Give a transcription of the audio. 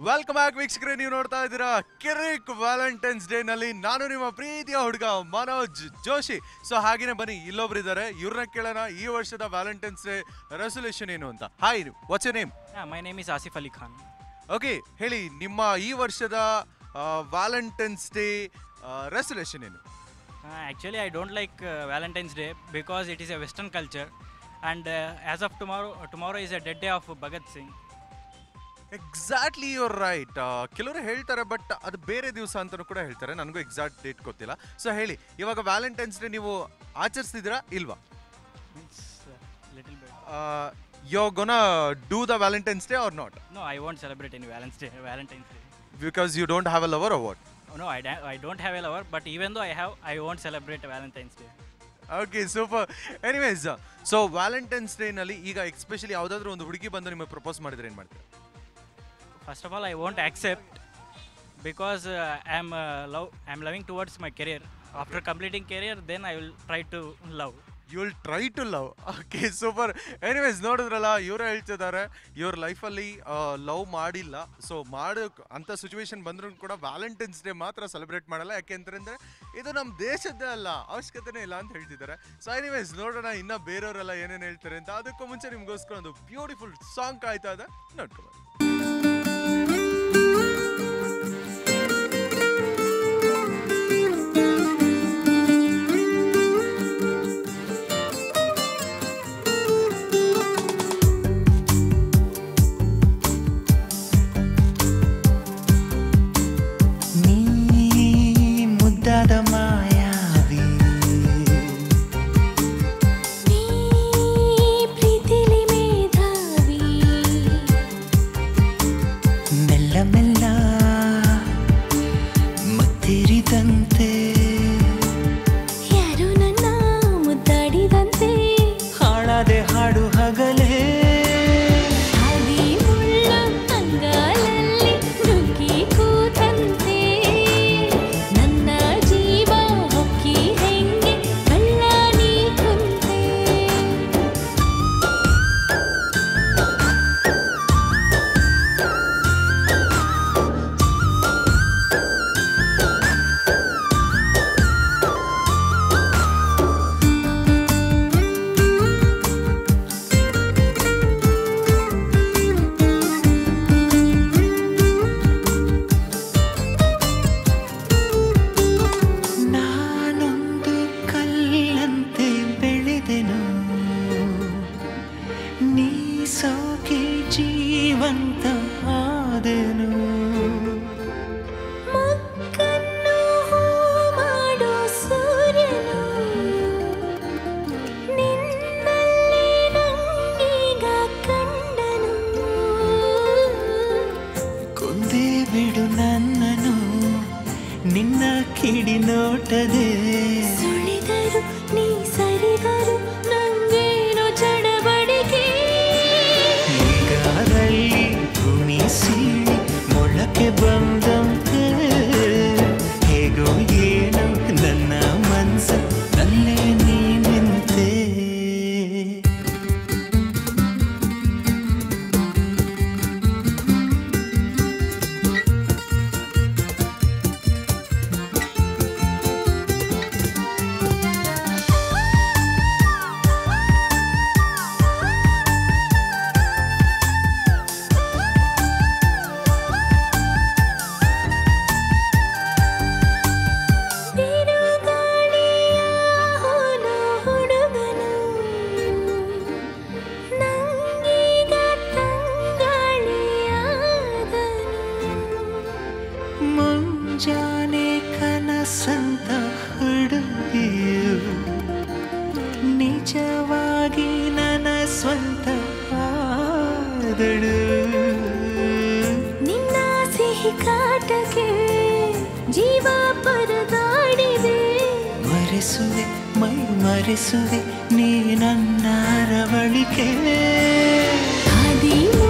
Welcome back ವೀಕ್ಷಕರೇ ನೀವು ನೋಡ್ತಾ ಇದ್ದೀರಾ ಕಿರಿಕ್ ವ್ಯಾಲೆಂಟೈನ್ಸ್ ಡೇ ನಲ್ಲಿ ನಾನು ನಿಮ್ಮ ಪ್ರೀತಿಯ ಹುಡುಗ ಮನೋಜ್ ಜೋಶಿ ಸೊ ಹಾಗೇನೆ ಬನ್ನಿ ಇಲ್ಲೊಬ್ರು ಇದ್ದಾರೆ ಇವ್ರನ್ನ ಕೇಳೋಣ ಈ ವರ್ಷದ ವ್ಯಾಲೆಂಟೈನ್ಸ್ ಡೇ ರೆಸೊಲ್ಯೂಷನ್ ಏನು ಅಂತ hi what's name Yeah, my name is Asif Ali Khan. Okay ಹೇಳಿ ನಿಮ್ಮ ಈ ವರ್ಷದ ವ್ಯಾಲೆಂಟೈನ್ಸ್ ಡೇ ರೆಸೊಲ್ಯೂಷನ್ ಏನು Uh, actually, I don't like uh, Valentine's Day because it is a Western culture, and uh, as of tomorrow, tomorrow is a dead day of Bhagat Singh. Exactly your right ಕೆಲವರು ಹೇಳ್ತಾರೆ but ಅದು ಬೇರೆ ದಿವಸ ಅಂತಲೂ ಕೂಡ ಹೇಳ್ತಾರೆ ನನಗೂ exact date ಗೊತ್ತಿಲ್ಲ ಸೊ ಹೇಳಿ ಇವಾಗ ವ್ಯಾಲೆಂಟೈನ್ಸ್ ಡೇ ನೀವು ಆಚರಿಸ್ತಿದ್ದೀರಾ ಇಲ್ವಾ It's uh, little bit. You gonna do the Valentine's Day or not No, I won't celebrate any Valentine's Day. Valentine's Day. Because you don't have a lover award Oh, no, I, da- I don't have a lover, but even though I have, I won't celebrate Valentine's Day. Okay super anyways so Valentine's ಡೇನಲ್ಲಿ ಈಗ especially ಯಾವುದಾದ್ರೂ ಒಂದು ಹುಡುಗಿ ಬಂದು ನಿಮಗೆ propose ಮಾಡಿದ್ರೆ ಏನು ಮಾಡ್ತೀರಾ First of all, I won't accept because uh, I'm uh, love, I'm loving towards my career. After completing career, then I will try to love. You will try to love okay super anyways ನೋಡಿದ್ರಲ್ಲ ಇವರು ಹೇಳ್ತಿದ್ದಾರೆ ಇವ್ರ ಲೈಫಲ್ಲಿ love ಮಾಡಿಲ್ಲ so ಮಾಡೋ ಅಂಥ situation ಬಂದರೂ ಕೂಡ ವ್ಯಾಲೆಂಟೈನ್ಸ್ ಡೇ ಮಾತ್ರ ಸೆಲೆಬ್ರೇಟ್ ಮಾಡಲ್ಲ ಯಾಕೆ ಅಂತಂದ್ರೆ ಇದು ನಮ್ಮ ದೇಶದ್ದೇ ಅಲ್ಲ ಅವಶ್ಯಕತೆನೇ ಇಲ್ಲ ಅಂತ ಹೇಳ್ತಿದ್ದಾರೆ ಸೊ ಎನಿವೇಸ್ ನೋಡೋಣ ಇನ್ನು ಬೇರೆಯವರೆಲ್ಲ ಏನೇನು ಹೇಳ್ತಾರೆ ಅಂತ ಅದಕ್ಕೂ ಮುಂಚೆ ನಿಮಗೋಸ್ಕರ ಒಂದು ಬ್ಯೂಟಿಫುಲ್ ಸಾಂಗ್ ಕಾಯ್ತಾ ಇದೆ ನೋಡ್ಕೊಬೋದು ನೀ ಮುದ್ದಾದ ಮಾಯಾವಿ ನೀ ಪ್ರೀತಿಲಿ ಮೇಧಾವಿ ಮೆಲ್ಲ ಮೆಲ್ಲ ಮತ್ತಿರಿದಂತೆ ಯಾರು ನನ್ನ ಮುದ್ದಾಡಿದಂತೆ ಹಾಳಾದೆ ಹಾಡು ಹಗಲೇ ಹಾದಿ ಮುಳ್ಳ ಅಂಗಾಲಲ್ಲಿ ನುಗ್ಗಿ ಕೂತಂತೆ ನನ್ನ ಜೀವ ಹೊಕ್ಕಿ ಹೆಂಗೆ ಕಳ್ಳ ನೀ ಕುಂತೆ ನಾನೊಂದು ಕಲ್ಲಂತೆ ಬೆಳೆದೆನು ನೀ ಸೋಕಿ ಜೀವಂತ ಆದೆನು ಮಕ್ಕನ್ನು ಹೂ ಮಾಡೋ ಸೂರ್ಯನು ನಿನ್ನಲ್ಲಿ ನಂಗೀಗ ಕಂಡನು ಕೊಂದೇ ಬಿಡು ನನ್ನನು ನಿನ್ನ ಕಿಡಿ ನೋಟದೆ ಸುಳಿದರು ನೀ ಸರಿದರು ನಂಗೇನು ಚಡಬಡಿಕೆ ಈಗಾರಲ್ಲಿ ಭೂಮಿ ಸೀಳಿ ಮೊಳಕೆ ಬಂದಂತೆ ಹೇಗೋ ಏನು ನನ್ನ ಮನಸ್ಸ ನಲ್ಲೇ ನೀನೆಂತೆ ಬಿರುಗಾಳಿಯ ಹೋಲೋ ಹುಡುಗನು ನಂಗೀಗ ತಂಗಾಳಿಯಾದನು ಮುಂಜಾನೆ ಕನಸಂತ ಹುಡುಗಿಯು ನಿಜವಾಗಿ ನನ್ನ ಸ್ವಂತ ಆದಳು ನಿನ್ನ ಸಿಹಿ ಕಾಟಕ್ಕೆ ಜೀವ ಪರದಾಡಿದೆ ಮರೆಸುವೆ ಮೈ ಮರೆಸುವೆ ನೀ ನನ್ನ ಅರವಳಿಕೆ ಹಾದಿ